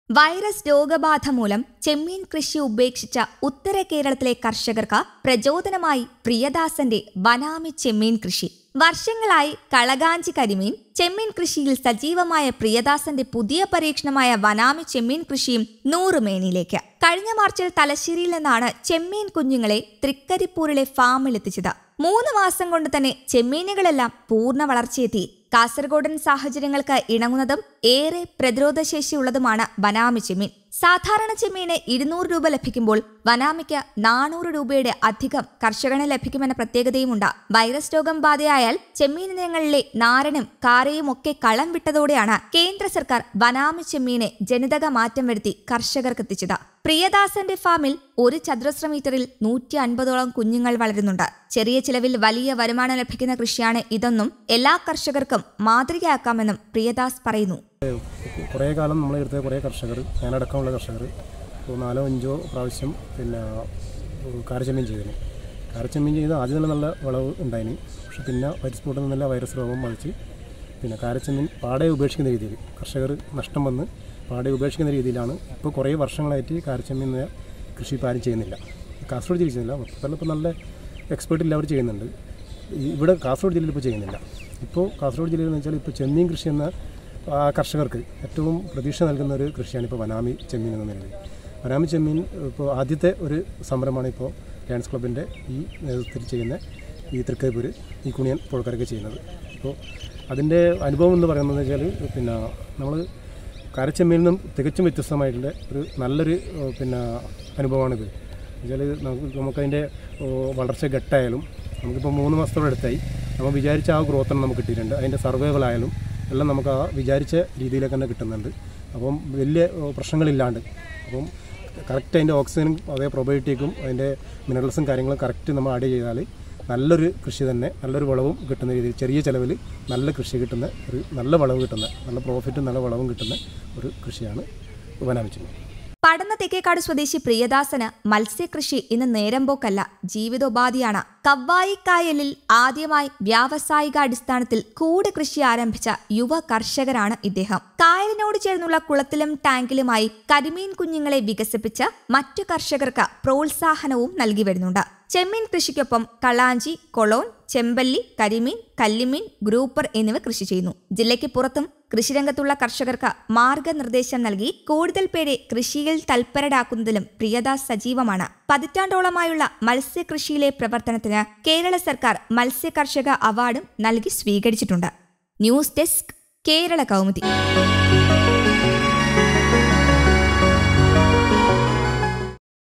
virus രോഗബാധ മൂലം ചെമ്മീൻ കൃഷി ഉപേക്ഷിച്ച ഉത്തര കേരളത്തിലെ കർഷകർക്ക് പ്രചോദനമായി പ്രിയദാസന്റെ വനാമി ചെമ്മീൻ കൃഷി വർഷങ്ങളായി കളകാഞ്ചി കരിമീൻ ചെമ്മീൻ കൃഷിയിൽ സജീവമായ പ്രിയദാസന്റെ പുതിയ പരീക്ഷണമായ വനാമി ചെമ്മീൻ കൃഷിയും നൂറുമേനിയിലേക്ക് കഴിഞ്ഞ മാർച്ചിൽ തലശ്ശേരിയിൽ നിന്നാണ് ചെമ്മീൻ കുഞ്ഞുങ്ങളെ തൃക്കരിപ്പൂരിലെ ഫാമിലെത്തിച്ചത് മൂന്ന് മാസം കൊണ്ട് തന്നെ ചെമ്മീനുകളെല്ലാം പൂർണ്ണ വളർച്ചയെത്തി കാസർഗോഡൻ സാഹചര്യങ്ങൾക്ക് ഇണങ്ങുന്നതും ഏറെ പ്രതിരോധശേഷിയുള്ളതുമാണ് വനാമി ചെമ്മീൻ സാധാരണ ചെമ്മീന് ഇരുന്നൂറ് രൂപ ലഭിക്കുമ്പോൾ വനാമിക്ക് നാനൂറ് രൂപയുടെ അധികം കർഷകന് ലഭിക്കുമെന്ന പ്രത്യേകതയുമുണ്ട് വൈറസ് രോഗം ബാധയായാൽ ചെമ്മീൻ ഇനങ്ങളിലെ നാരനും കാരയും ഒക്കെ കളം വിട്ടതോടെയാണ് കേന്ദ്ര സർക്കാർ വനാമി ചെമ്മീനെ ജനിതക മാറ്റം വരുത്തി കർഷകർക്ക് എത്തിച്ചത് പ്രിയദാസന്റെ ഫാമിൽ ഒരു ചതുരശ്ര മീറ്ററിൽ നൂറ്റി അൻപതോളം കുഞ്ഞുങ്ങൾ വളരുന്നുണ്ട് ചെറിയ ചിലവിൽ വലിയ വരുമാനം ലഭിക്കുന്ന കൃഷിയാണ് ഇതെന്നും എല്ലാ കർഷകർക്കും മാതൃകയാക്കാമെന്നും പ്രിയദാസ് പറയുന്നു കുറേ കാലം നമ്മൾ എടുത്ത കുറേ കർഷകർ ഞാനടക്കമുള്ള കർഷകർ ഇപ്പോൾ നാലോ അഞ്ചോ പ്രാവശ്യം പിന്നെ കാരച്ചെമ്മീൻ ചെയ്തിന് കാരച്ചെമ്മീൻ ചെയ്ത് ആദ്യം തന്നെ നല്ല വിളവ് ഉണ്ടായിന് പക്ഷെ പിന്നെ വൈറസ് സ്ഫോട്ടിൽ നിന്നല്ല വൈറസ് രോഗം ബാധിച്ച് പിന്നെ കാരച്ചെമ്മീൻ പാടെ ഉപേക്ഷിക്കുന്ന രീതിയിൽ കർഷകർ നഷ്ടം വന്ന് പാടെ ഉപേക്ഷിക്കുന്ന രീതിയിലാണ് ഇപ്പോൾ കുറേ വർഷങ്ങളായിട്ട് കാരച്ചെമ്മീൻ എന്ന കൃഷി ഇപ്പോൾ ആരും ചെയ്യുന്നില്ല കാസർഗോഡ് ജില്ലയിൽ ചെയ്യുന്നില്ല മൊത്തത്തിൽ ഇപ്പോൾ നല്ല എക്സ്പേർട്ട് എല്ലാവരും ചെയ്യുന്നുണ്ട് ഈ- ഇവിടെ കാസർഗോഡ് ജില്ലയിൽ ഇപ്പോൾ ചെയ്യുന്നില്ല ഇപ്പോൾ കാസർഗോഡ് ജില്ലയിൽ എന്ന് വെച്ചാൽ ഇപ്പോൾ ചെമ്മീൻ കൃഷി എന്ന ആ കർഷകർക്ക് ഏറ്റവും പ്രതീക്ഷ നൽകുന്ന ഒരു കൃഷിയാണ് ഇപ്പോൾ വനാമി ചെമ്മീൻ എന്ന നിലയിൽ വനാമി ചെമ്മീൻ ഇപ്പോൾ ആദ്യത്തെ ഒരു സംരംഭമാണ് ഇപ്പോൾ ലയൺസ് ക്ലബിൻ്റെ ഈ നേതൃത്വത്തിൽ ചെയ്യുന്ന ഈ തൃക്കരിപ്പൂര് ഈ കുണിയൻ പുഴക്കരൊക്കെ ചെയ്യുന്നത് അപ്പോൾ അതിൻ്റെ അനുഭവം എന്ന് പറയുന്നത് വെച്ചാൽ പിന്നെ നമ്മൾ കരച്ചെമ്മീനിൽ നിന്നും തികച്ചും വ്യത്യസ്തമായിട്ടുള്ള ഒരു നല്ലൊരു ഏഹ്, പിന്നെ അനുഭവമാണിത് വെച്ചാൽ നമുക്ക് നമുക്കതിൻ്റെ ഏഹ്, വളർച്ച ഘട്ടായാലും നമുക്കിപ്പോൾ മൂന്ന് മാസത്തോടെ അടുത്തായി നമ്മൾ വിചാരിച്ച ആ ഗ്രോത്ത് നമുക്ക് കിട്ടിയിട്ടുണ്ട് അതിൻ്റെ സർവൈവൽ ആയാലും എല്ലാം നമുക്ക് ആ വിചാരിച്ച രീതിയിലേക്ക് തന്നെ കിട്ടുന്നുണ്ട് അപ്പം വലിയ ഏഹ്, പ്രശ്നങ്ങളില്ലാണ്ട് അപ്പം കറക്റ്റ് അതിൻ്റെ ഓക്സിജനും അതേ പ്രൊബയോട്ടിക്കും അതിൻ്റെ മിനറൽസും കാര്യങ്ങളും കറക്റ്റ് നമ്മൾ ആഡ് ചെയ്താൽ നല്ലൊരു കൃഷി തന്നെ നല്ലൊരു വളവും കിട്ടുന്ന രീതിയിൽ ചെറിയ ചിലവിൽ നല്ല കൃഷി കിട്ടുന്ന ഒരു നല്ല വളവ് കിട്ടുന്ന നല്ല പ്രോഫിറ്റും നല്ല വളവും കിട്ടുന്ന ഒരു കൃഷിയാണ് വനാമിച്ചത് പടന്ന തെക്കേക്കാട് സ്വദേശി പ്രിയദാസന് മത്സ്യകൃഷി ഇന്ന് നേരമ്പോക്കല്ല ജീവിതോപാധിയാണ് കവ്വായിക്കായലിൽ ആദ്യമായി വ്യാവസായിക അടിസ്ഥാനത്തിൽ കൂട് കൃഷി ആരംഭിച്ച യുവ കർഷകരാണ് ഇദ്ദേഹം കായലിനോട് ചേർന്നുള്ള കുളത്തിലും ടാങ്കിലുമായി കരിമീൻ കുഞ്ഞുങ്ങളെ വികസിപ്പിച്ച് മറ്റു കർഷകർക്ക് പ്രോത്സാഹനവും നൽകി വരുന്നുണ്ട് ചെമ്മീൻ കൃഷിക്കൊപ്പം കളാഞ്ചി കൊളോൺ ചെമ്പല്ലി കരിമീൻ കല്ലിമീൻ ഗ്രൂപ്പർ എന്നിവ കൃഷി ചെയ്യുന്നു ജില്ലയ്ക്ക് പുറത്തും കൃഷിരംഗത്തുള്ള കർഷകർക്ക് മാർഗനിർദ്ദേശം നൽകി കൂടുതൽ പേരെ കൃഷിയിൽ തൽപരരാക്കുന്നതിലും പ്രിയദാസ് സജീവമാണ് പതിറ്റാണ്ടോളമായുള്ള മത്സ്യകൃഷിയിലെ പ്രവർത്തനത്തിന് കേരള സർക്കാർ മത്സ്യ കർഷക അവാർഡും നൽകി സ്വീകരിച്ചിട്ടുണ്ട് ന്യൂസ് ഡെസ്ക് കേരള കൗമുദി